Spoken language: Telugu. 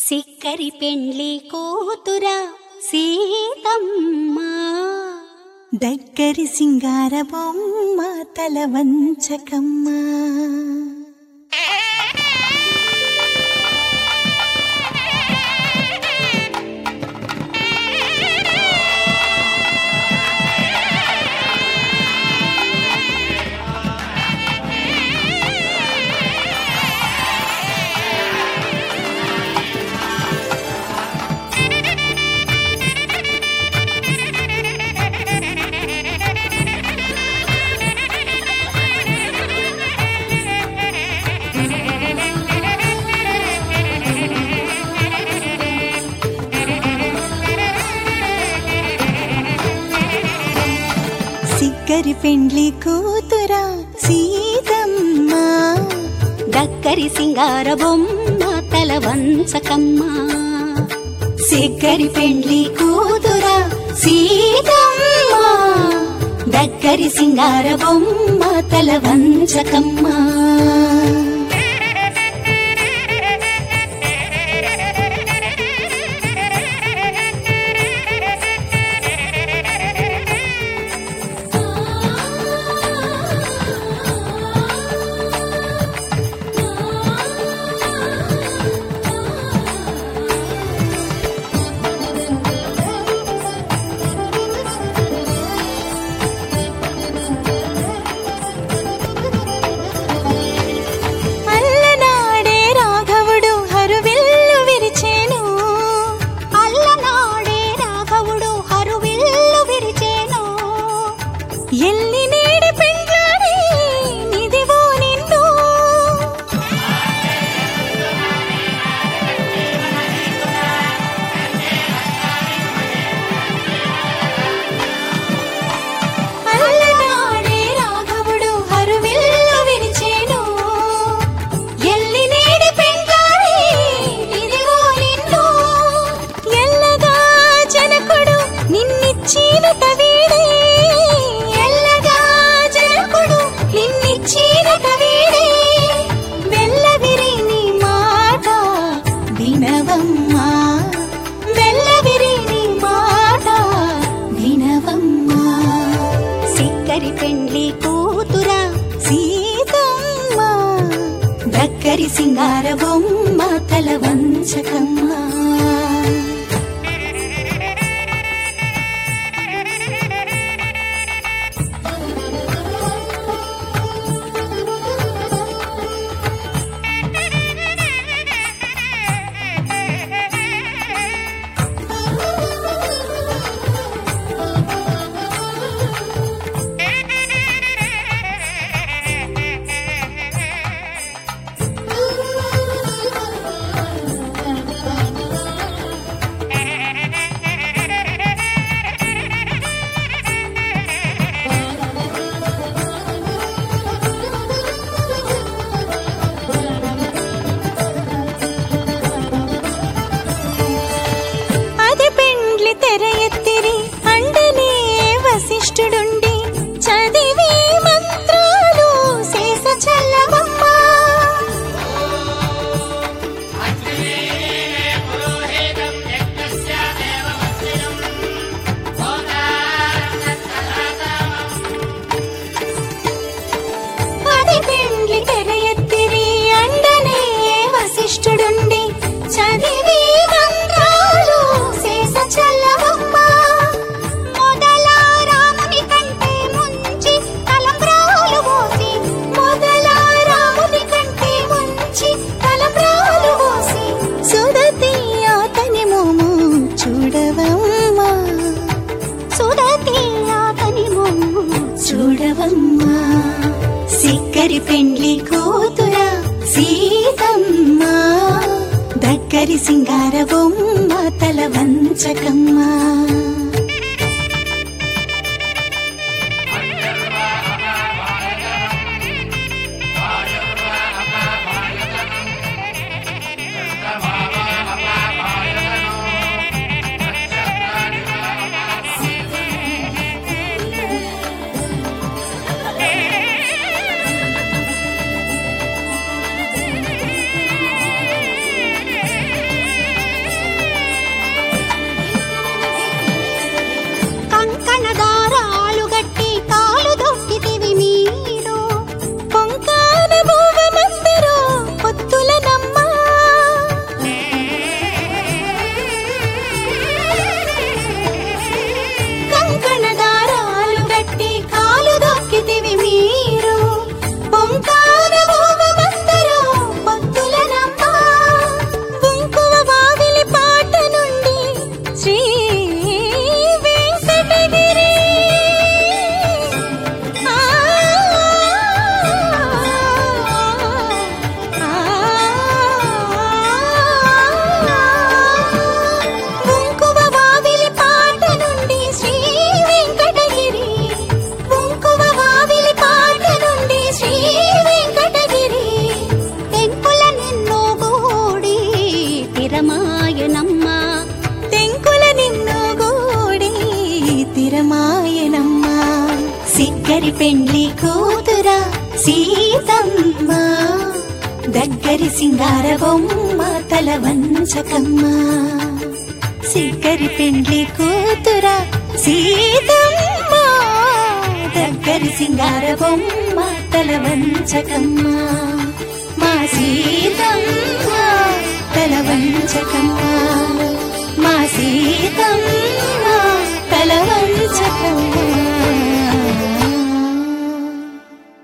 సిక్కరి పెండ్లి కూతురా సీతమ్మ దగ్గరి సింగార బొమ్మ తల వంచకమ్మ సిగ్గరి పెండ్లి కూతురా సీతమ్మ దగ్గరి సింగార బొమ్మ తల వంచకమ్మ సిగ్గరి పెండ్లి కూతురా సీతమ్మ దగ్గరి సింగార బొమ్మ తల వంచకమ్మ అల్లనాడే రాఘవుడు హరువిల్లు విరిచేను అల్లనాడే రాఘవుడు హరువిల్లు విరిచేను ఎల్లి నేడి పెండ్లాడి నిదివో నిన్ను అల్లనాడే రాఘవుడు హరువిల్లు విరిచేను ఎల్లి నేడి పెండ్లాడి నిదివో నిన్ను ఎల్లగా జనకుడు నిన్నిచ్చిన తవీడే ఎల్లగా జనకుడు నిన్నిచ్చిన తవీడే వెల్లవిరి నీ మాట వినవమ్మా వెల్లవిరి నీ మాట వినవమ్మా సిక్కరి పెండ్లి కూతురా సీతమ్మ దగ్గరి సింగార బొమ్మ తల వంచకమ్మ అది పెండ్లి తెర ఎత్తిరి అండనే వశిష్ఠుడుండి చదివి మంత్రాలు శేష చల్లవమ్మ అది పెండ్లి తెర ఎత్తిరి అండనే వశిష్ఠుడుండి చదివి మంత్రాలు శేష చల్లవమ్మ మొదల రాముని కంటే ముంచి తలంబ్రాలు పోసి మొదల రాముని కంటే ముంచి తలప్రాలు పోసి సుదతి అతని మోము చూడవమ్మా సుడతి అతని మొమ్ము చూడవమ్మా సిక్కరి పెండ్లి కూతురా సీతమ్మ దగ్గరి సింగార బొమ్మ తల వంచకమ్మా ఆ తీరమాయనమ్మ తెంకుల నిన్ను గూడి తిరమాయనమ్మ సిగ్గరి పెండ్లి కూతురా సీతమ్మ దగ్గరి సింగార బొమ్మ తల వంచకమ్మ సిగ్గరి పెండ్లి కూతురా సీతమ్మ దగ్గరి సింగార బొమ్మ తల వంచకమ్మ మా సీతమ్మ తల వంచకమ్మ మా సీతమ్మ